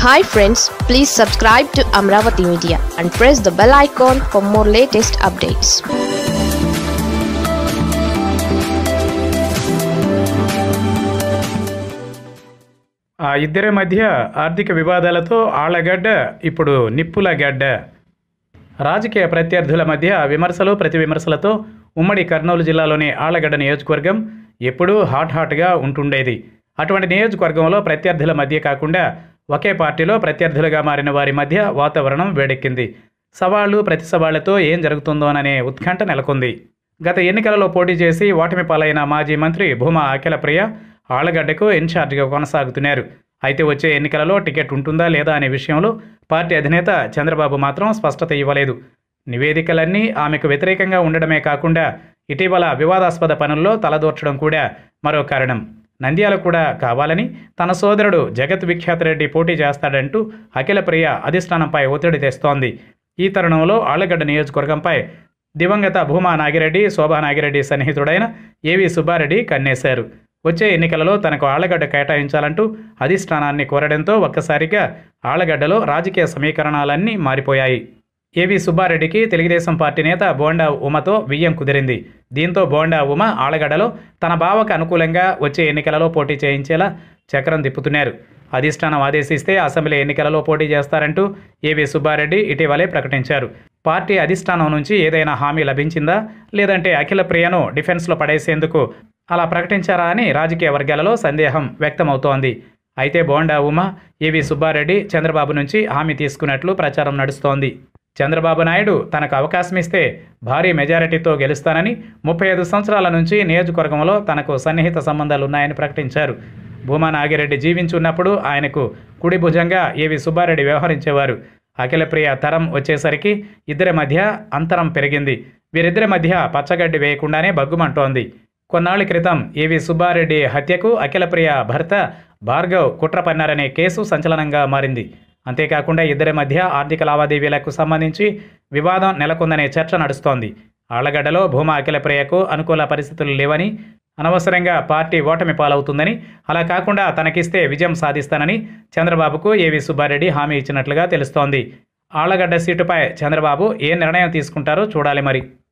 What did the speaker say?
hi friends please subscribe to Amaravati media and press the bell icon for more latest updates ఆ ఇద్దరి మధ్య ఆర్థిక వివాదాలతో ఆళ్లగడ్డ ఇప్పుడు నిప్పుల గడ్డ రాజకీయ ప్రత్యర్థుల మధ్య విమర్శలు ప్రతి విమర్శలతో ఉమ్మడి కర్నూలు జిల్లాలోని ఆళ్లగడ్డ నియోజకవర్గం ఎప్పుడూ హాట్ హాట్గా ఉంటుండేది అటువంటి నియోజకవర్గంలో ప్రత్యర్థుల మధ్య కాకుండా ఒకే పార్టీలో ప్రత్యర్థులుగా మారిన వారి మధ్య వాతావరణం వేడెక్కింది సవాళ్లు ప్రతి సవాళ్లతో ఏం జరుగుతుందోననే ఉత్కంఠ నెలకొంది గత ఎన్నికలలో పోటీ చేసి ఓటమి పాలైన మాజీ మంత్రి భూమా అఖిలప్రియ ఆళ్లగడ్డకు ఇన్ఛార్జిగా కొనసాగుతున్నారు అయితే వచ్చే ఎన్నికలలో టికెట్ ఉంటుందా లేదా అనే విషయంలో పార్టీ అధినేత చంద్రబాబు మాత్రం స్పష్టత ఇవ్వలేదు నివేదికలన్నీ ఆమెకు వ్యతిరేకంగా ఉండడమే కాకుండా ఇటీవల వివాదాస్పద పనుల్లో తలదూర్చడం కూడా మరో కారణం నంద్యాల కూడా కావాలని తన సోదరుడు జగత్ విఖ్యాత రెడ్డి పోటీ చేస్తాడంటూ అఖిలప్రియ అధిష్టానంపై ఒత్తిడి తెస్తోంది ఈ తరుణంలో ఆళ్లగడ్డ నియోజకవర్గంపై దివంగత భూమా నాగిరెడ్డి శోభా నాగిరెడ్డి సన్నిహితుడైన ఏవి సుబ్బారెడ్డి కన్నేశారు వచ్చే ఎన్నికలలో తనకు ఆళ్లగడ్డ కేటాయించాలంటూ అధిష్టానాన్ని కోరడంతో ఒక్కసారిగా ఆళ్లగడ్డలో రాజకీయ సమీకరణాలన్నీ మారిపోయాయి ఏవి సుబ్బారెడ్డికి తెలుగుదేశం పార్టీ నేత బోండా ఉమతో వియ్యం కుదిరింది దీంతో బోండా ఉమ ఆళ్లగడ్డలో తన బావకు అనుకూలంగా వచ్చే ఎన్నికలలో పోటీ చేయించేలా చక్రం తిప్పుతున్నారు అధిష్టానం ఆదేశిస్తే అసెంబ్లీ ఎన్నికలలో పోటీ చేస్తారంటూ ఏవి సుబ్బారెడ్డి ఇటీవలే ప్రకటించారు పార్టీ అధిష్టానం నుంచి ఏదైనా హామీ లభించిందా లేదంటే అఖిల ప్రియను డిఫెన్స్లో పడేసేందుకు అలా ప్రకటించారా అని రాజకీయ వర్గాలలో సందేహం వ్యక్తమవుతోంది అయితే బోండా ఉమ ఏవి సుబ్బారెడ్డి చంద్రబాబు నుంచి హామీ తీసుకున్నట్లు ప్రచారం నడుస్తోంది చంద్రబాబు నాయుడు తనకు అవకాశం ఇస్తే భారీ మెజారిటీతో గెలుస్తానని ముప్పై ఐదు సంవత్సరాల నుంచి నియోజకవర్గంలో తనకు సన్నిహిత సంబంధాలు ఉన్నాయని ప్రకటించారు భూమా నాగిరెడ్డి జీవించున్నప్పుడు ఆయనకు కుడి భుజంగా ఏవి సుబ్బారెడ్డి వ్యవహరించేవారు అఖిలప్రియ తరం వచ్చేసరికి ఇద్దరి మధ్య అంతరం పెరిగింది వీరిద్దరి మధ్య పచ్చగడ్డి వేయకుండానే బగ్గుమంటోంది కొన్నాళ్ల క్రితం ఏవి సుబ్బారెడ్డి హత్యకు అఖిలప్రియ భర్త భార్గవ్ కుట్ర పన్నారనే కేసు సంచలనంగా మారింది అంతేకాకుండా ఇద్దరి మధ్య ఆర్థిక లావాదేవీలకు సంబంధించి వివాదం నెలకొందనే చర్చ నడుస్తోంది ఆళ్లగడ్డలో భూమా అఖిలప్రియకు అనుకూల పరిస్థితులు లేవని అనవసరంగా పార్టీ ఓటమి పాలవుతుందని అలా కాకుండా తనకిస్తే విజయం సాధిస్తానని చంద్రబాబుకు ఏవి సుబ్బారెడ్డి హామీ ఇచ్చినట్లుగా తెలుస్తోంది ఆళ్లగడ్డ సీటుపై చంద్రబాబు ఏ నిర్ణయం తీసుకుంటారో చూడాలి మరి